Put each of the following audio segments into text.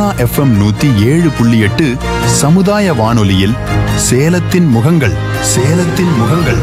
Sona FM நூத்தி ஏழு புள்ளி எட்டு சமுதாய வானொலியில் சேலத்தின் முகங்கள் சேலத்தின் முகங்கள்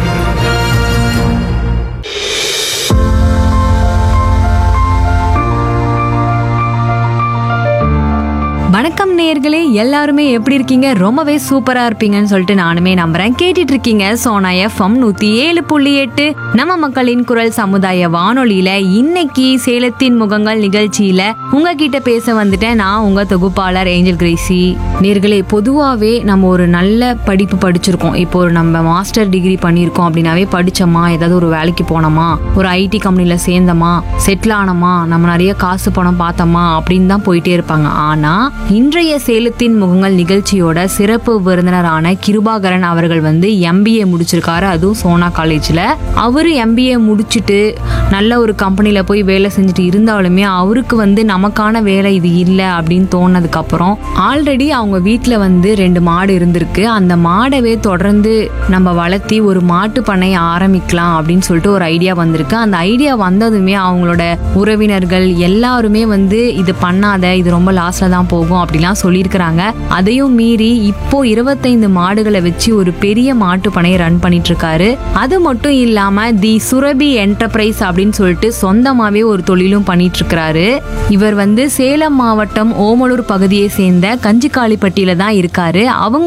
வணக்கம் நேர்களே எல்லாருமே எப்படி இருக்கீங்க ரொம்பவே சூப்பரா இருப்பீங்கன்னு சொல்லிட்டு நானுமே நம்புறேன் கேட்டுட்டு இருக்கீங்க சோனா எஃப்எம் நூத்தி ஏழு புள்ளி எட்டு நம்ம மக்களின் குரல் சமுதாய வானொலியில இன்னைக்கு சேலத்தின் முகங்கள் நிகழ்ச்சியில உங்ககிட்ட பேச வந்துட்டேன் நான் உங்க தொகுப்பாளர் ஏஞ்சல் கிரேசி நேர்களே பொதுவாவே நம்ம ஒரு நல்ல படிப்பு படிச்சிருக்கோம் இப்போ ஒரு நம்ம மாஸ்டர் டிகிரி பண்ணியிருக்கோம் அப்படின்னாவே படிச்சோமா ஏதாவது ஒரு வேலைக்கு போனோமா ஒரு ஐடி கம்பெனில சேர்ந்தோமா செட்டில் ஆனோமா நம்ம நிறைய காசு பணம் பார்த்தோமா அப்படின்னு தான் போயிட்டே இருப்பாங்க ஆனா இன்றைய சேலத்தின் முகங்கள் நிகழ்ச்சியோட சிறப்பு விருந்தினரான கிருபாகரன் அவர்கள் வந்து எம்பிஏ முடிச்சிருக்காரு அதுவும் சோனா காலேஜ்ல அவரு எம்பிஏ முடிச்சுட்டு நல்ல ஒரு கம்பெனில போய் வேலை செஞ்சுட்டு இருந்தாலுமே அவருக்கு வந்து நமக்கான வேலை இது இல்லை அப்படின்னு தோணுனதுக்கு அப்புறம் ஆல்ரெடி அவங்க வீட்ல வந்து ரெண்டு மாடு இருந்திருக்கு அந்த மாடவே தொடர்ந்து நம்ம வளர்த்தி ஒரு மாட்டு பண்ணை ஆரம்பிக்கலாம் அப்படின்னு சொல்லிட்டு ஒரு ஐடியா வந்திருக்கு அந்த ஐடியா வந்ததுமே அவங்களோட உறவினர்கள் எல்லாருமே வந்து இது பண்ணாத இது ரொம்ப லாஸ்ட்ல தான் போகும் அப்படிலாம் சொல்லியிருக்கிறாங்க அதையும் மீறி இப்போ இருபத்தைந்து மாடுகளை வச்சு ஒரு பெரிய மாட்டு பண்ணையை ரன் பண்ணிட்டு இருக்காரு அது மட்டும் இல்லாம தி சுரபி என்டர்பிரைஸ் அப்படின்னு சொல்லிட்டு சொந்தமாவே ஒரு தொழிலும் பண்ணிட்டு இருக்கிறாரு இவர் வந்து சேலம் மாவட்டம் ஓமலூர் பகுதியை சேர்ந்த கஞ்சிக்காளிப்பட்டியில தான் இருக்காரு அவங்க